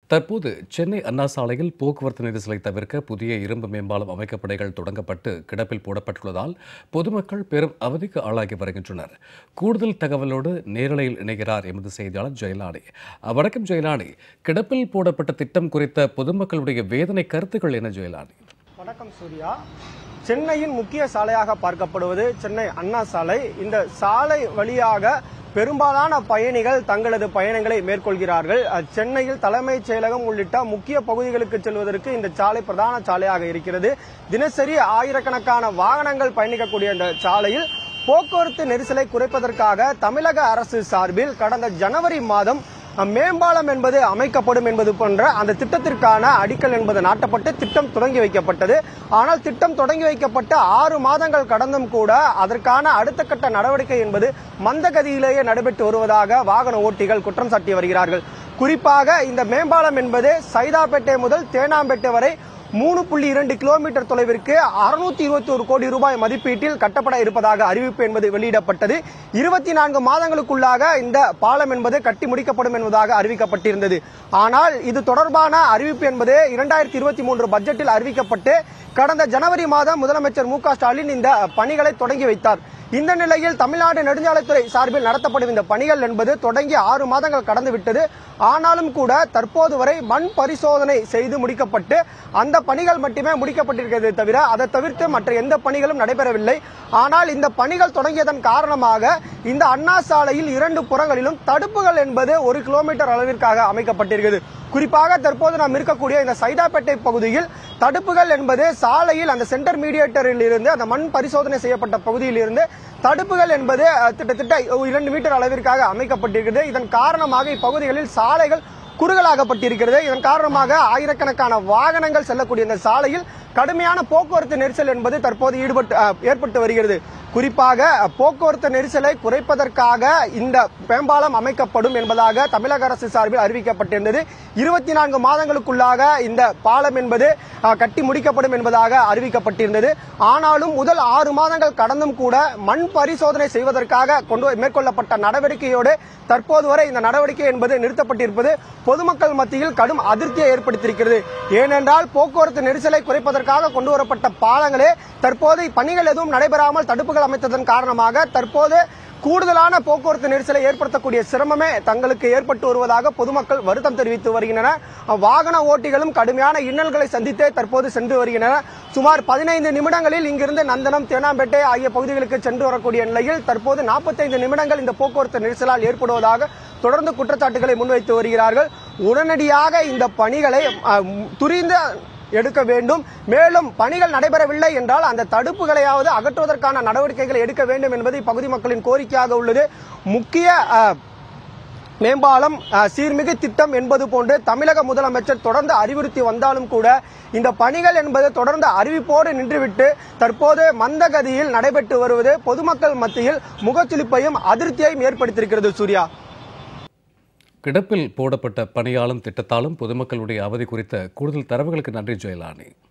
தற்போது சென்னை அண்ணா சாலையில் போக்குவரத்து நெரிசலை தவிர்க்க புதிய இரும்பு மேம்பாலம் அமைக்கப்படைகள் தொடங்கப்பட்டு கிடப்பில் போடப்பட்டுள்ளதால் பொதுமக்கள் பெரும் அவதிக்கு ஆளாகி வருகின்றனர் கூடுதல் தகவலோடு நேரலையில் இணைகிறார் எமது செய்தியாளர் ஜெயலானி வணக்கம் ஜெயலானி கிடப்பில் போடப்பட்ட திட்டம் குறித்த பொதுமக்களுடைய வேதனை கருத்துக்கள் என்ன ஜெயலானி வணக்கம் சூர்யா சென்னையின் முக்கிய சாலையாக பார்க்கப்படுவது சென்னை அண்ணா சாலை இந்த சாலை வழியாக பெரும்பாலான பயணிகள் தங்களது பயணங்களை மேற்கொள்கிறார்கள் அஹ், சென்னையில் தலைமைச் செயலகம் உள்ளிட்ட முக்கிய பகுதிகளுக்கு செல்வதற்கு இந்த சாலை பிரதான சாலையாக இருக்கிறது தினசரி ஆயிரக்கணக்கான வாகனங்கள் பயணிக்கக்கூடிய இந்த சாலையில் போக்குவரத்து நெரிசலை குறைப்பதற்காக தமிழக அரசு சார்பில் கடந்த ஜனவரி மாதம் மேம்பாலம் என்பது அமைக்கப்படும் என்பது போன்ற அந்த திட்டத்திற்கான அடிக்கல் என்பது நாட்டப்பட்டு திட்டம் தொடங்கி வைக்கப்பட்டது ஆனால் திட்டம் தொடங்கி வைக்கப்பட்டு ஆறு மாதங்கள் கடந்தும் கூட அதற்கான அடுத்த கட்ட நடவடிக்கை என்பது மந்தகதியிலேயே நடைபெற்று வருவதாக வாகன ஓட்டிகள் குற்றம் சாட்டி வருகிறார்கள் குறிப்பாக இந்த மேம்பாலம் என்பது சைதாப்பேட்டை முதல் தேனாம்பேட்டை வரை மூணு புள்ளி இரண்டு கிலோமீட்டர் தொலைவிற்கு அறுநூத்தி இருபத்தி ஒரு கோடி ரூபாய் மதிப்பீட்டில் கட்டப்பட இருப்பதாக அறிவிப்பு என்பது வெளியிடப்பட்டது இருபத்தி நான்கு மாதங்களுக்குள்ளாக இந்த பாலம் என்பது கட்டி முடிக்கப்படும் என்பதாக அறிவிக்கப்பட்டிருந்தது ஆனால் இது தொடர்பான அறிவிப்பு என்பது இரண்டாயிரத்தி இருபத்தி மூன்று பட்ஜெட்டில் அறிவிக்கப்பட்டு கடந்த ஜனவரி மாதம் முதலமைச்சர் மு க ஸ்டாலின் இந்த பணிகளை தொடங்கி வைத்தார் இந்த நிலையில் தமிழ்நாடு நெடுஞ்சாலைத்துறை சார்பில் நடத்தப்படும் இந்த பணிகள் என்பது தொடங்கி ஆறு மாதங்கள் கடந்து விட்டது ஆனாலும் கூட தற்போது வரை மண் பரிசோதனை செய்து முடிக்கப்பட்டு அந்த பணிகள் மட்டுமே முடிக்கப்பட்டிருக்கிறது தவிர அதை தவிர்த்து மற்ற எந்த பணிகளும் நடைபெறவில்லை ஆனால் இந்த பணிகள் தொடங்கியதன் காரணமாக இந்த அண்ணா சாலையில் இரண்டு புறங்களிலும் தடுப்புகள் என்பது ஒரு கிலோமீட்டர் அளவிற்காக அமைக்கப்பட்டிருக்கிறது குறிப்பாக தற்போது நாம் இருக்கக்கூடிய இந்த சைதாப்பேட்டை பகுதியில் தடுப்புகள் என்பது சாலையில் அந்த சென்டர் மீடியேட்டரில் இருந்து அந்த மண் பரிசோதனை செய்யப்பட்ட பகுதியில் இருந்து தடுப்புகள் என்பது அஹ், கிட்டத்தட்ட இரண்டு மீட்டர் அளவிற்காக அமைக்கப்பட்டிருக்கிறது இதன் காரணமாக இப்பகுதிகளில் சாலைகள் குறுகலாகப்பட்டிருக்கிறது இதன் காரணமாக ஆயிரக்கணக்கான வாகனங்கள் செல்லக்கூடிய இந்த சாலையில் கடுமையான போக்குவரத்து நெரிசல் என்பது தற்போது ஈடுபட்டு அஹ், ஏற்பட்டு வருகிறது குறிப்பாக அஹ், போக்குவரத்து நெரிசலை குறைப்பதற்காக இந்த மேம்பாலம் அமைக்கப்படும் என்பதாக தமிழக அரசு சார்பில் அறிவிக்கப்பட்டிருந்தது இருபத்தி நான்கு மாதங்களுக்குள்ளாக இந்த பாலம் என்பது அஹ், கட்டி முடிக்கப்படும் என்பதாக அறிவிக்கப்பட்டிருந்தது ஆனாலும் முதல் ஆறு மாதங்கள் கடந்தும் கூட மண் பரிசோதனை செய்வதற்காக கொண்டு மேற்கொள்ளப்பட்ட நடவடிக்கையோடு தற்போது வரை இந்த நடவடிக்கை என்பது நிறுத்தப்பட்டிருப்பது பொதுமக்கள் மத்தியில் கடும் அதிருப்தியை ஏற்படுத்தியிருக்கிறது ஏனென்றால் போக்குவரத்து நெரிசலை குறைப்பதற்காக கொண்டு வரப்பட்ட பாலங்களே தற்போது பணிகள் எதுவும் நடைபெறாமல் தடுப்புகள் அமைத்ததன் காரணமாக தற்போது கூடுதலான போக்குவரத்து நெரிசலை ஏற்படுத்தக்கூடிய சிரமமே தங்களுக்கு ஏற்பட்டு வருவதாக பொதுமக்கள் வருத்தம் தெரிவித்து வருகின்றனர் வாகன ஓட்டிகளும் கடுமையான இன்னல்களை சந்தித்தே தற்போது சென்று வருகின்றனர் சுமார் பதினைந்து நிமிடங்களில் இங்கிருந்து நந்தனம் தேனாம்பேட்டை ஆகிய பகுதிகளுக்கு சென்று வரக்கூடிய நிலையில் தற்போது நாற்பத்தைந்து நிமிடங்கள் இந்த போக்குவரத்து நெரிசலால் ஏற்படுவதாக தொடர்ந்து குற்றச்சாட்டுகளை முன்வைத்து வருகிறார்கள் உடனடியாக இந்த பணிகளை அஹ், துரிந்த எடுக்க வேண்டும் மேலும் பணிகள் நடைபெறவில்லை என்றால் அந்த தடுப்புகளையாவது அகற்றுவதற்கான நடவடிக்கைகளை எடுக்க வேண்டும் என்பது இப்பகுதி மக்களின் கோரிக்கையாக உள்ளது முக்கிய அஹ், மேம்பாலம் அஹ், சீர்மிகு திட்டம் என்பது போன்று தமிழக முதலமைச்சர் தொடர்ந்து அறிவுறுத்தி வந்தாலும் கூட இந்த பணிகள் என்பது தொடர்ந்து அறிவிப்போடு நின்றுவிட்டு தற்போது மந்தகதியில் நடைபெற்று வருவது பொதுமக்கள் மத்தியில் முகச்சுளிப்பையும் அதிருப்தியையும் ஏற்படுத்தியிருக்கிறது சூர்யா கிடப்பில் போடப்பட்ட பணியாளம் திட்டத்தாலும் பொதுமக்களுடைய அவதி குறித்த கூடுதல் தரவுகளுக்கு நன்றி ஜெயலானி